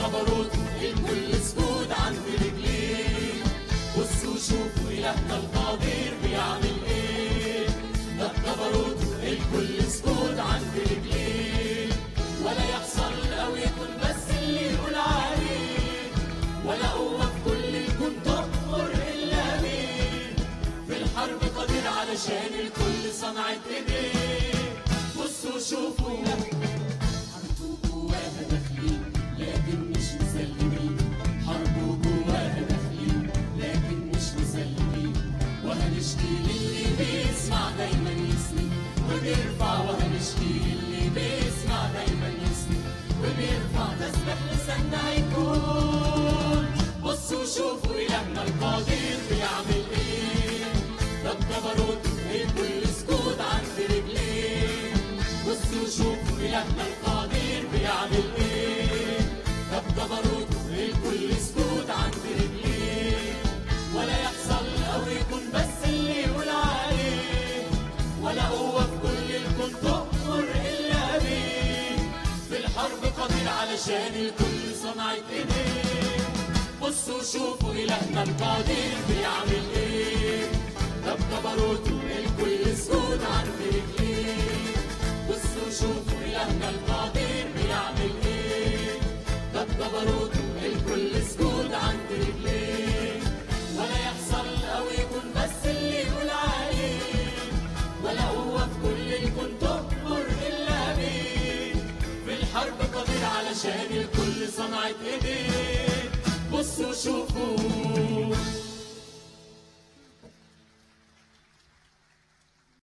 بجبروته الكل سجود عند رجليه بصوا شوفوا إلهنا القدير بيعمل إيه ده بجبروته الكل سجود عند رجليه ولا يحصل أو يكون بس اللي يقول عليه ولا قوة في كل الكون تأمر إلا بيه في الحرب قدير علشان الكل صنعت إيديه بصوا شوفوا حرب جواها داخلين لكن مش مسلمين حرب جواها داخلين لكن مش مسلمين وهنشكي للي بيسمع دايما يسمع وبيرفع وهنشكي للي بيسمع دايما يسمع وبيرفع تسبح لساننا هيكون بصوا شوفوا إلهنا القدير بيعمل إيه ده بجبروته الكل سكوت عند رجليه بصوا شوفوا إلهنا القدير بيعمل إيه ده بجبروته الكل سكوت عند رجليه ولا يحصل أو يكون بس اللي يقول عليه ولا قوة في كل الكون تؤمر إلا بيه في الحرب قدير علشان الكل صنعت إيديه بصوا شوفوا إلهنا القدير بيعمل إيه ده بجبروته الكل سكوت عند رجليه بصوا شوفوا إلهنا القدير بيعمل إيه ده بجبروته الكل سكوت عند رجليه ولا يحصل أو يكون بس اللي يقول عليه ولا قوة في كل الكون تؤمر إلا بيه في الحرب قدير علشان الكل صنعت إيديه بصوا شوفوا